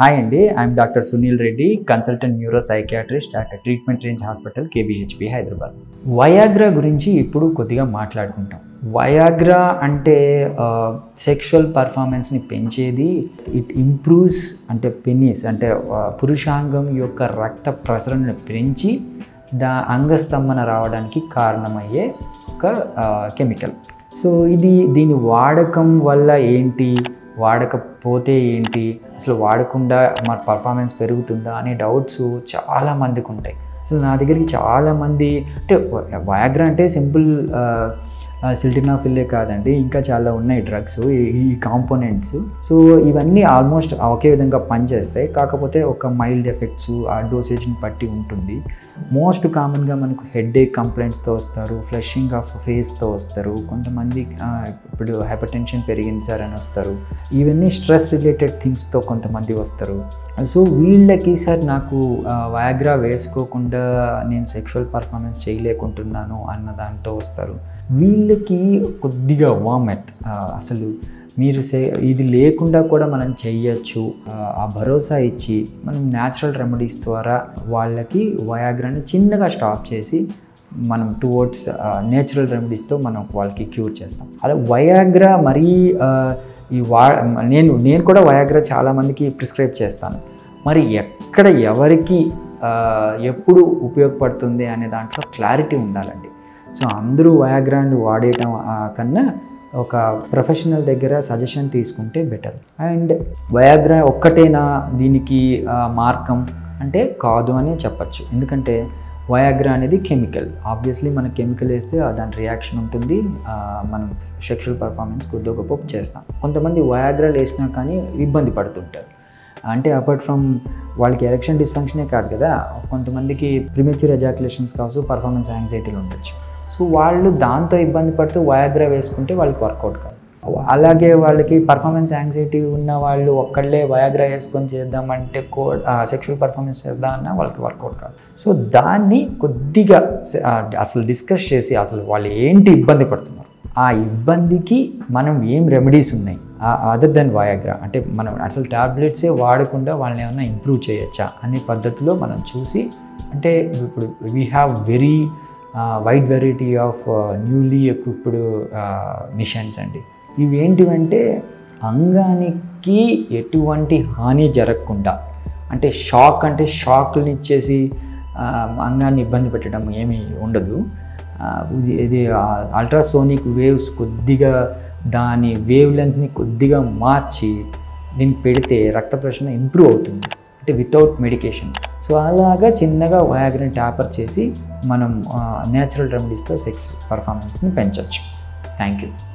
hi అండి I'm doctor Sunil Reddy consultant neuro psychiatrist at treatment range hospital KBHP Hyderabad Viagra గురించి ఇప్పుడు కొద్దిగా మాట్లాడుకుంటాం వయాగ్రా అంటే సెక్షువల్ పర్ఫార్మెన్స్ని పెంచేది ఇట్ ఇంప్రూవ్స్ అంటే పెనిస్ అంటే ఆ, పురుషాంగం యొక్క రక్త ప్రసరణను పెంచి దా అంగస్తంభన రావడానికి కారణమయ్యే ఒక కెమికల్ సో ఇది దీని వాడకం వల్ల ఏంటి వాడకపోతే ఏంటి అసలు వాడకుండా మన పర్ఫార్మెన్స్ పెరుగుతుందా అనే డౌట్స్ చాలా మందికి ఉంటాయి అసలు నా దగ్గరికి చాలామంది అంటే వయాగ్రా అంటే సింపుల్ సిల్టినాఫిల్లే కాదండి ఇంకా చాలా ఉన్నాయి డ్రగ్స్ ఈ కాంపోనెంట్స్ సో ఇవన్నీ ఆల్మోస్ట్ ఒకే విధంగా పనిచేస్తాయి కాకపోతే ఒక మైల్డ్ ఎఫెక్ట్స్ ఆ డోసేజ్ని బట్టి ఉంటుంది మోస్ట్ కామన్గా మనకు హెడ్ ఏక్ కంప్లైంట్స్తో వస్తారు ఫ్లషింగ్ ఆఫ్ ఫేస్తో వస్తారు కొంతమంది ఆ, ఇప్పుడు హైపర్ టెన్షన్ పెరిగింది సార్ అని వస్తారు ఇవన్నీ స్ట్రెస్ రిలేటెడ్ థింగ్స్తో కొంతమంది వస్తారు సో వీళ్ళకి సార్ నాకు వయాగ్రా వేసుకోకుండా నేను సెక్షువల్ పర్ఫార్మెన్స్ చేయలేకుంటున్నాను అన్న దాంతో వస్తారు వీళ్ళకి కొద్దిగా వామెత్ అసలు మీరు సే ఇది లేకుండా కూడా మనం చెయ్యొచ్చు ఆ, ఆ భరోసా ఇచ్చి మనం న్యాచురల్ రెమెడీస్ ద్వారా వాళ్ళకి వయాగ్రాని చిన్నగా స్టాప్ చేసి మనం టువర్డ్స్ నేచురల్ రెమెడీస్తో మనం వాళ్ళకి క్యూర్ చేస్తాం అలా వయాగ్రా మరీ ఆ, ఈ వా నేను నేను కూడా వయాగ్రా చాలామందికి ప్రిస్క్రైబ్ చేస్తాను మరి ఎక్కడ ఎవరికి ఆ, ఎప్పుడు ఉపయోగపడుతుంది అనే దాంట్లో క్లారిటీ ఉండాలండి సో అందరూ వయాగ్రాన్ని వాడేయటం ఆ, కన్నా ఒక ప్రొఫెషనల్ దగ్గర సజెషన్ తీసుకుంటే బెటర్ అండ్ వయాగ్రా ఒక్కటేనా దీనికి ఆ, మార్గం అంటే కాదు అని చెప్పచ్చు ఎందుకంటే వయాగ్రా అనేది కెమికల్ ఆబ్వియస్లీ మన కెమికల్ వేస్తే ఆ దాని రియాక్షన్ ఉంటుంది ఆ, మనం సెక్షువల్ పర్ఫార్మెన్స్ కొద్దిగా గొప్ప చేస్తాం కొంతమంది వయాగ్రాలు వేసినా కానీ ఇబ్బంది పడుతుంటారు అంటే అపార్ట్ ఫ్రమ్ వాళ్ళకి ఎలక్షన్ డిస్ఫంక్షనే కాదు కదా కొంతమందికి ప్రిమేచ్యూర్ ఎజాకులేషన్స్ కావచ్చు పర్ఫార్మెన్స్ యాంగ్జైటీలు ఉండొచ్చు సో వాళ్ళు దాంతో ఇబ్బంది పడుతూ వయాగ్రా వేసుకుంటే వాళ్ళకి వర్కౌట్ కాదు అలాగే వాళ్ళకి పర్ఫార్మెన్స్ యాంగ్జైటీ ఉన్న వాళ్ళు ఒక్కళ్ళే వయాగ్రా వేసుకొని చేద్దామంటే కో సెక్షువల్ పర్ఫార్మెన్స్ చేద్దామన్నా వాళ్ళకి వర్కౌట్ కాదు సో దాన్ని కొద్దిగా స- ఆ, అసలు డిస్కస్ చేసి అసలు వాళ్ళు ఏంటి ఇబ్బంది పడుతున్నారు ఆ ఇబ్బందికి మనం ఏం రెమెడీస్ ఉన్నాయి అదర్ దెన్ వయాగ్రా అంటే మనం అసలు టాబ్లెట్సే వాడకుండా వాళ్ళని ఏమైనా ఇంప్రూవ్ చేయొచ్చా అనే పద్ధతిలో మనం చూసి అంటే ఇప్పుడు we have very wide variety of newly equipped machines అండి ఇవి ఏంటివంటే అంగానికి ఎటువంటి హాని జరగకుండా అంటే షాక్ అంటే షాక్ని ఇచ్చేసి ఆ, అంగాన్ని ఇబ్బంది పెట్టడం ఏమీ ఉండదు ఆ, ఇది ఇది అల్ట్రాసోనిక్ వేవ్స్ కొద్దిగా దాని వేవ్ లెంత్ని కొద్దిగా మార్చి దీనికి పెడితే రక్త ప్రసరణ ఇంప్రూవ్ అవుతుంది అంటే వితౌట్ మెడికేషన్ సో అలాగా చిన్నగా వయాగ్రని ట్యాపర్ చేసి మనం నేచురల్ రెమెడీస్తో సెక్స్ పర్ఫార్మెన్స్ని పెంచవచ్చు థ్యాంక్ యూ